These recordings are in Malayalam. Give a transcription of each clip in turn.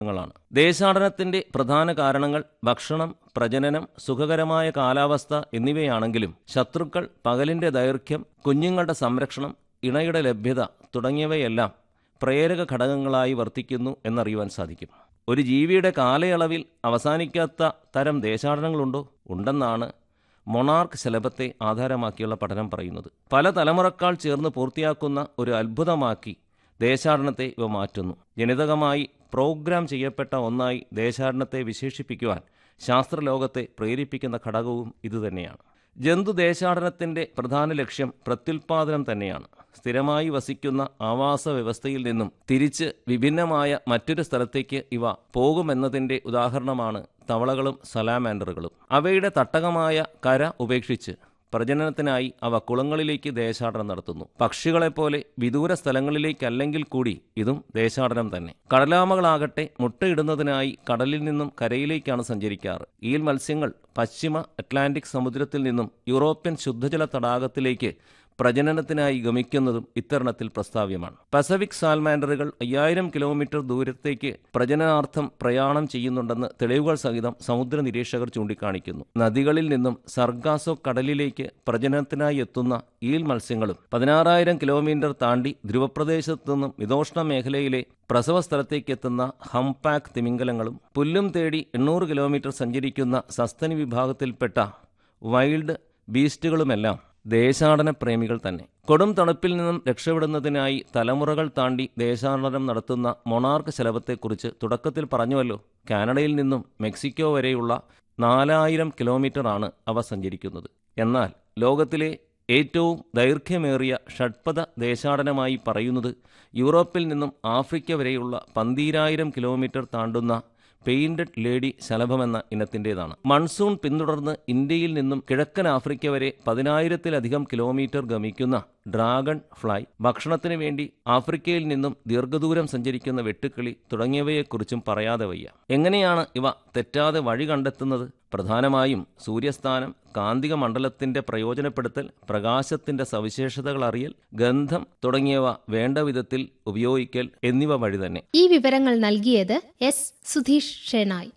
ങ്ങളാണ് ദേശാടനത്തിന്റെ പ്രധാന കാരണങ്ങൾ ഭക്ഷണം പ്രജനനം സുഖകരമായ കാലാവസ്ഥ എന്നിവയാണെങ്കിലും ശത്രുക്കൾ പകലിന്റെ ദൈർഘ്യം കുഞ്ഞുങ്ങളുടെ സംരക്ഷണം ഇണയുടെ ലഭ്യത തുടങ്ങിയവയെല്ലാം പ്രേരക ഘടകങ്ങളായി വർത്തിക്കുന്നു എന്നറിയുവാൻ സാധിക്കും ഒരു ജീവിയുടെ കാലയളവിൽ അവസാനിക്കാത്ത തരം ദേശാടനങ്ങളുണ്ടോ ഉണ്ടെന്നാണ് മൊണാർക്ക് ശലഭത്തെ ആധാരമാക്കിയുള്ള പഠനം പറയുന്നത് പല തലമുറക്കാൾ ചേർന്ന് പൂർത്തിയാക്കുന്ന ഒരു അത്ഭുതമാക്കി ദേശാടനത്തെ ഇവ മാറ്റുന്നു ജനിതകമായി പ്രോഗ്രാം ചെയ്യപ്പെട്ട ഒന്നായി ദേശാടനത്തെ വിശേഷിപ്പിക്കുവാൻ ശാസ്ത്രലോകത്തെ പ്രേരിപ്പിക്കുന്ന ഘടകവും ഇതുതന്നെയാണ് ജന്തു ദേശാടനത്തിന്റെ പ്രധാന ലക്ഷ്യം പ്രത്യുൽപാദനം തന്നെയാണ് സ്ഥിരമായി വസിക്കുന്ന ആവാസ വ്യവസ്ഥയിൽ നിന്നും തിരിച്ച് വിഭിന്നമായ മറ്റൊരു സ്ഥലത്തേക്ക് ഇവ പോകുമെന്നതിന്റെ ഉദാഹരണമാണ് തവളകളും സലാമാൻഡറുകളും അവയുടെ തട്ടകമായ കര ഉപേക്ഷിച്ച് പ്രജനനത്തിനായി അവ കുളങ്ങളിലേക്ക് ദേശാടനം നടത്തുന്നു പക്ഷികളെപ്പോലെ വിദൂര സ്ഥലങ്ങളിലേക്കല്ലെങ്കിൽ കൂടി ഇതും ദേശാടനം തന്നെ കടലാമകളാകട്ടെ മുട്ടയിടുന്നതിനായി കടലിൽ നിന്നും കരയിലേക്കാണ് സഞ്ചരിക്കാറ് ഈ മത്സ്യങ്ങൾ പശ്ചിമ അറ്റ്ലാന്റിക് സമുദ്രത്തിൽ നിന്നും യൂറോപ്യൻ ശുദ്ധജല തടാകത്തിലേക്ക് പ്രജനനത്തിനായി ഗമിക്കുന്നതും ഇത്തരണത്തിൽ പ്രസ്താവ്യമാണ് പസഫിക് സാൽമാൻഡറുകൾ അയ്യായിരം കിലോമീറ്റർ ദൂരത്തേക്ക് പ്രജനനാർത്ഥം പ്രയാണം ചെയ്യുന്നുണ്ടെന്ന് തെളിവുകൾ സഹിതം സമുദ്ര നിരീക്ഷകർ ചൂണ്ടിക്കാണിക്കുന്നു നദികളിൽ നിന്നും സർഗാസോ കടലിലേക്ക് പ്രജനനത്തിനായി എത്തുന്ന ഈൽ മത്സ്യങ്ങളും പതിനാറായിരം കിലോമീറ്റർ താണ്ടി ധ്രുവപ്രദേശത്തു നിന്നും മിതോഷ്ണ മേഖലയിലെ പ്രസവ സ്ഥലത്തേക്ക് എത്തുന്ന ഹംപാക്ക് തിമിംഗലങ്ങളും പുല്ലും തേടി എണ്ണൂറ് കിലോമീറ്റർ സഞ്ചരിക്കുന്ന സസ്തനി വിഭാഗത്തിൽപ്പെട്ട വൈൽഡ് ബീസ്റ്റുകളുമെല്ലാം ദേശാടന പ്രേമികൾ തന്നെ കൊടും തണുപ്പിൽ നിന്നും രക്ഷപ്പെടുന്നതിനായി തലമുറകൾ താണ്ടി ദേശാടനം നടത്തുന്ന മൊണാർക്ക് ശലഭത്തെക്കുറിച്ച് തുടക്കത്തിൽ പറഞ്ഞുവല്ലോ കാനഡയിൽ നിന്നും മെക്സിക്കോ വരെയുള്ള നാലായിരം കിലോമീറ്ററാണ് അവ സഞ്ചരിക്കുന്നത് എന്നാൽ ലോകത്തിലെ ഏറ്റവും ദൈർഘ്യമേറിയ ഷഡ്പഥ ദേശാടനമായി പറയുന്നത് യൂറോപ്പിൽ നിന്നും ആഫ്രിക്ക വരെയുള്ള പന്തീരായിരം കിലോമീറ്റർ താണ്ടുന്ന പെയിന്റഡ് ലേഡി ശലഭമെന്ന ഇനത്തിൻ്റെതാണ് മൺസൂൺ പിന്തുടർന്ന് ഇന്ത്യയിൽ നിന്നും കിഴക്കൻ ആഫ്രിക്ക വരെ പതിനായിരത്തിലധികം കിലോമീറ്റർ ഗമിക്കുന്ന ഡ്രാഗൺ ഫ്ലൈ ഭക്ഷണത്തിനു വേണ്ടി ആഫ്രിക്കയിൽ നിന്നും ദീർഘദൂരം സഞ്ചരിക്കുന്ന വെട്ടുക്കിളി തുടങ്ങിയവയെക്കുറിച്ചും പറയാതെ വയ്യ എങ്ങനെയാണ് ഇവ തെറ്റാതെ വഴി കണ്ടെത്തുന്നത് പ്രധാനമായും സൂര്യസ്ഥാനം കാന്തിക മണ്ഡലത്തിന്റെ പ്രയോജനപ്പെടുത്തൽ പ്രകാശത്തിന്റെ സവിശേഷതകൾ അറിയൽ ഗന്ധം തുടങ്ങിയവ വേണ്ട വിധത്തിൽ ഉപയോഗിക്കൽ എന്നിവ വഴി തന്നെ ഈ വിവരങ്ങൾ നൽകിയത് എസ് സുധീഷ് ഷെനായ്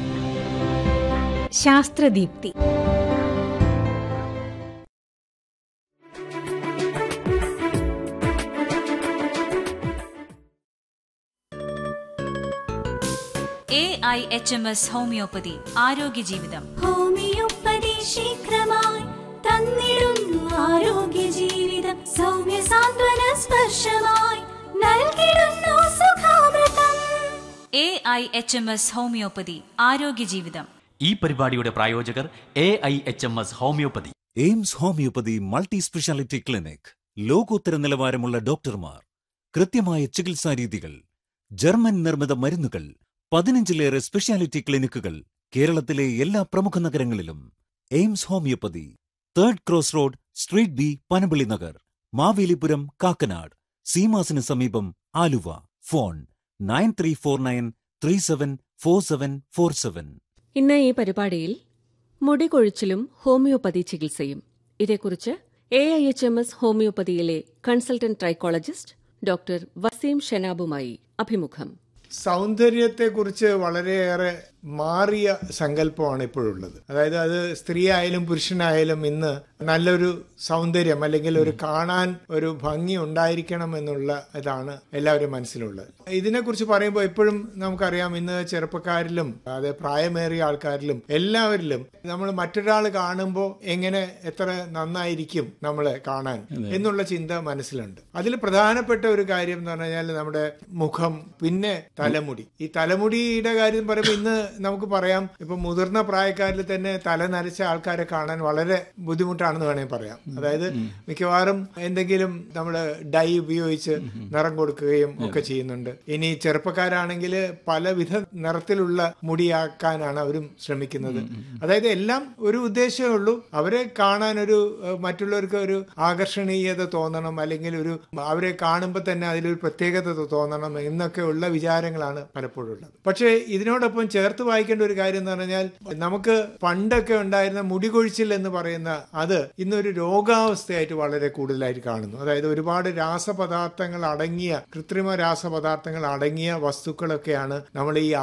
ശാസ്ത്രദീപ്തി A I H M S homoeopathy ആരോഗ്യ ജീവിതം ഹോമിയോപ്പതി ശീഘ്രമായി തന്നിടുന്നു ആരോഗ്യ ജീവിതം സൗമ്യ സാന്ത്വന സ്പർശമായി നൽകിടുന്നു സുഖാമൃതം A I H M S homoeopathy ആരോഗ്യ ജീവിതം ഈ പരിപാടിയുടെ പ്രായോജകർ A I H M S homoeopathy AIMS homoeopathy multi speciality clinic ലോകോത്തര നിലവാരമുള്ള ഡോക്ടർമാർ കൃത്യമായ ചികിത്സാ രീതികൾ ജർമ്മൻ നിർമ്മിത മരുന്നുകൾ പതിനഞ്ചിലേറെ സ്പെഷ്യാലിറ്റി ക്ലിനിക്കുകൾ കേരളത്തിലെ എല്ലാ പ്രമുഖ നഗരങ്ങളിലും AIMS homoeopathy third cross road street B Panampilly Nagar Mavelipuram Kakkanad സീമാസിന് സമീപം Aluva phone nine three four nine three seven four seven four seven ഇന്ന് ഈ പരിപാടിയിൽ മുടികൊഴിച്ചിലും ഹോമിയോപ്പതി ചികിത്സയും ഇതേക്കുറിച്ച് A I H M S ഹോമിയോപ്പതിയിലെ കൺസൾട്ടന്റ് ട്രൈക്കോളജിസ്റ്റ് ഡോക്ടർ വസീം ഷെനാബുമായി അഭിമുഖം സൗന്ദര്യത്തെക്കുറിച്ച് വളരെയേറെ മാറിയ സങ്കല്പമാണ് ഇപ്പോഴുള്ളത് അതായത് അത് സ്ത്രീ ആയാലും പുരുഷനായാലും ഇന്ന് നല്ലൊരു സൗന്ദര്യം അല്ലെങ്കിൽ ഒരു കാണാൻ ഒരു ഭംഗി ഉണ്ടായിരിക്കണം എന്നുള്ള ഇതാണ് എല്ലാവരും മനസ്സിലുള്ളത് ഇതിനെക്കുറിച്ച് പറയുമ്പോൾ എപ്പോഴും നമുക്കറിയാം ഇന്ന് ചെറുപ്പക്കാരിലും അതെ പ്രായമേറിയ ആൾക്കാരിലും എല്ലാവരിലും നമ്മൾ മറ്റൊരാൾ കാണുമ്പോൾ എങ്ങനെ എത്ര നന്നായിരിക്കും നമ്മളെ കാണാൻ എന്നുള്ള ചിന്ത മനസ്സിലുണ്ട് അതിൽ പ്രധാനപ്പെട്ട ഒരു കാര്യം എന്ന് പറഞ്ഞാൽ നമ്മുടെ മുഖം പിന്നെ തലമുടി ഈ തലമുടിയുടെ കാര്യം പറയുമ്പോൾ ഇന്ന് നമുക്ക് പറയാം ഇപ്പൊ മുതിർന്ന പ്രായക്കാരിൽ തന്നെ തല നരച്ച ആൾക്കാരെ കാണാൻ വളരെ ബുദ്ധിമുട്ടാണെന്ന് വേണമെങ്കിൽ പറയാം അതായത് മിക്കവാറും എന്തെങ്കിലും നമ്മൾ ഡൈ ഉപയോഗിച്ച് നിറം കൊടുക്കുകയും ഒക്കെ ചെയ്യുന്നുണ്ട് ഇനി ചെറുപ്പക്കാരാണെങ്കിൽ പലവിധ നിറത്തിലുള്ള മുടിയാക്കാനാണ് അവരും ശ്രമിക്കുന്നത് അതായത് എല്ലാം ഒരു ഉദ്ദേശമേ ഉള്ളൂ അവരെ കാണാൻ ഒരു ഏഹ്, മറ്റുള്ളവർക്ക് ഒരു ആകർഷണീയത തോന്നണം അല്ലെങ്കിൽ ഒരു അവരെ കാണുമ്പോൾ തന്നെ അതിലൊരു പ്രത്യേകത തോന്നണം എന്നൊക്കെ ഉള്ള വിചാരങ്ങളാണ് പലപ്പോഴും ഉള്ളത് പക്ഷേ ഇതിനോടൊപ്പം ചേർത്ത് വായിക്കേണ്ട ഒരു കാര്യം എന്ന് പറഞ്ഞാൽ നമുക്ക് പണ്ടൊക്കെ ഉണ്ടായിരുന്ന മുടികൊഴിച്ചിൽ എന്ന് പറയുന്ന അത് ഇന്നൊരു രോഗാവസ്ഥയായിട്ട് വളരെ കൂടുതലായിട്ട് കാണുന്നു അതായത് ഒരുപാട് രാസപദാർത്ഥങ്ങൾ അടങ്ങിയ കൃത്രിമ രാസപദാർത്ഥങ്ങൾ അടങ്ങിയ വസ്തുക്കളൊക്കെയാണ് നമ്മൾ ഈ